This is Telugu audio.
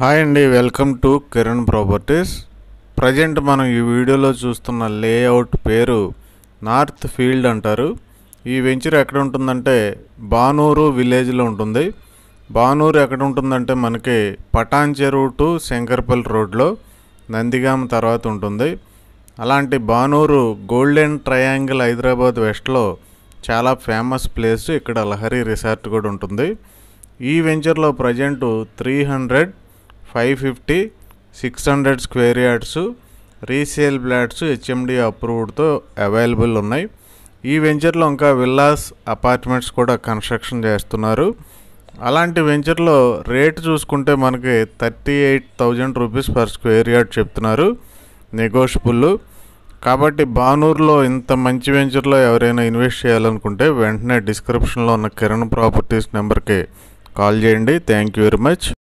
హాయ్ అండి welcome to Kiran properties present మనం ఈ వీడియోలో చూస్తున్న లేఅవుట్ పేరు నార్త్ ఫీల్డ్ అంటారు ఈ వెంచర్ ఎక్కడ ఉంటుందంటే బానూరు విలేజ్లో ఉంటుంది బానూరు ఎక్కడ ఉంటుందంటే మనకి పటాన్ చెరువు టు శంకర్పల్లి రోడ్లో నందిగామ తర్వాత ఉంటుంది అలాంటి బానూరు గోల్డెన్ ట్రయాంగిల్ హైదరాబాద్ వెస్ట్లో చాలా ఫేమస్ ప్లేస్ ఇక్కడ లహరి రిసార్ట్ కూడా ఉంటుంది ఈ వెంచర్లో present three hundred five fifty six hundred square yards resale flats HMD అప్రూవ్డ్తో అవైలబుల్ ఉన్నాయి ఈ వెంచర్లో ఇంకా విల్లాస్ అపార్ట్మెంట్స్ కూడా కన్స్ట్రక్షన్ చేస్తున్నారు అలాంటి వెంచర్లో రేట్ చూసుకుంటే మనకి thirty eight thousand rupees per square yard చెప్తున్నారు నెగోషియబుల్ కాబట్టి బానూరులో ఇంత మంచి వెంచర్లో ఎవరైనా ఇన్వెస్ట్ చేయాలనుకుంటే వెంటనే డిస్క్రిప్షన్లో ఉన్న కిరణ్ ప్రాపర్టీస్ నెంబర్కి కాల్ చేయండి థ్యాంక్ యూ వెరీ మచ్